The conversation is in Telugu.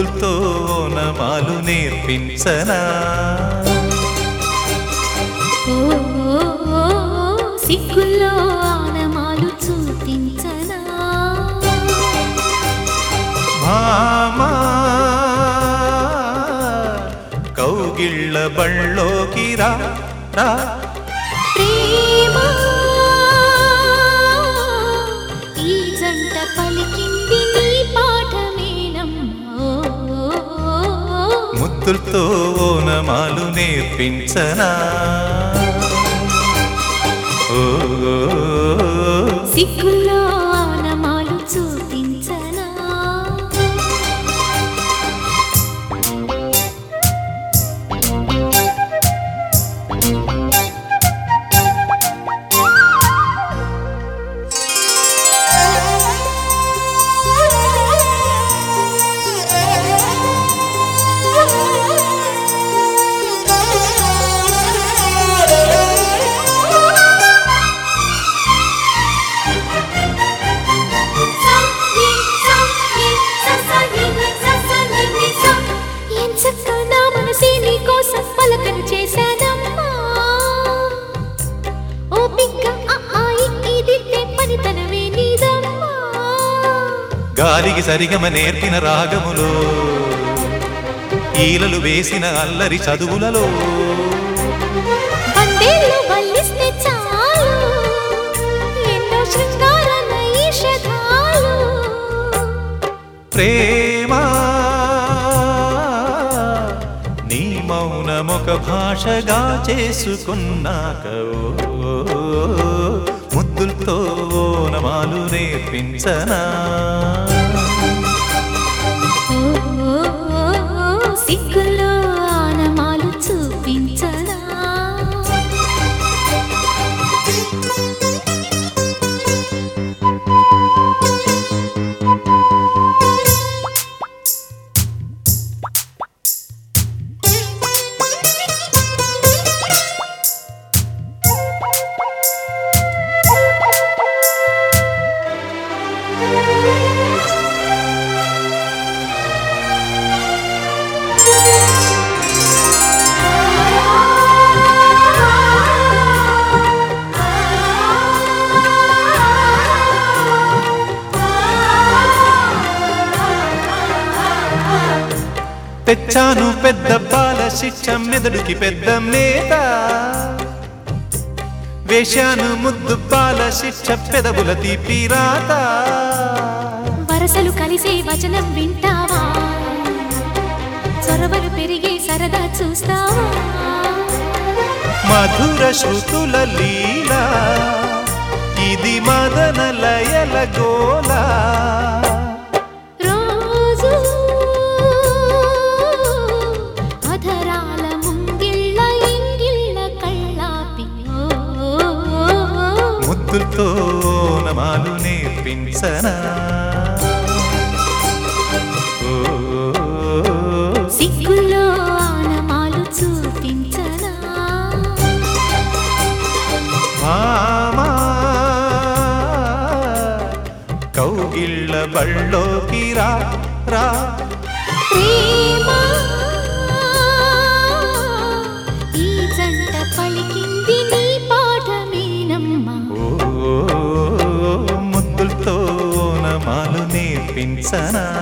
ముద్దులతో నమాలు నేర్పించనా ఓ ఓ, ఓ, సిగ్గుల్లో ఆనమాలు చూపించనా భామా కౌగిళ్ళ బళ్ళోకి రా రా ప్రేమ ఈ జంట పలికింది నీ పాఠమేనమ్మా ఓ, ఓ, ఓ, ముద్దులతో ఓనమాలు నేర్పించనా ఓ సిగ్గుల్లో ఆనమాలు చూపించనా ఎంచక్కా నా మనసే నీకోసం పలకలు చేశానమ్మా. ఓపిక ఆ ఆ ఇ ఈ దిద్దే పనితనమే నీదమ్మా. గాలికి సరిగమ నేర్పిన రాగములో ఈలలు వేసిన అల్లరి చదువులలో వందేళ్ళు వల్లిస్తే చాలు, ఎన్నో శృంగార నైషధాలు. ప్రేమ నీ మౌనమొక భాషగా చేసుకున్నాక ఓ, ముద్దులతో నమాలు నేర్పించనా ఓ, ఓ, ఓ, ఓ, సిగ్గుల్లో ఆనమాలు చూపించనా తెచ్చాను పెద్ద పాల శిక్ష మెదడుకి పెద్ద మేత వేశాను ముద్దు పాల శిక్ష పెదవుల తీపి రాత వరసలు కలిసే వచనం వింటావా చొరవలు పెరిగే సరదా చూస్తావా మధుర శృతుల లీల ఇది మదన లయల గోలా రోజు అధరాల ముంగిళ్ళ ఇంగిళ్ళ కళ్ళాపి ఓ, ఓ, ఓ, ఓ. ముద్దులతో నమాలు నేర్పించనా ఓ, సిగ్గుల్లో ఆనమాలు చూపించనా భామా కౌగిళ్ళ బళ్ళోకి రా రా ప్రేమ ఈ జంట పలికింది నీ పాఠమేనమ్మా ఓ ముద్దులతో నమాలు నేర్పించనా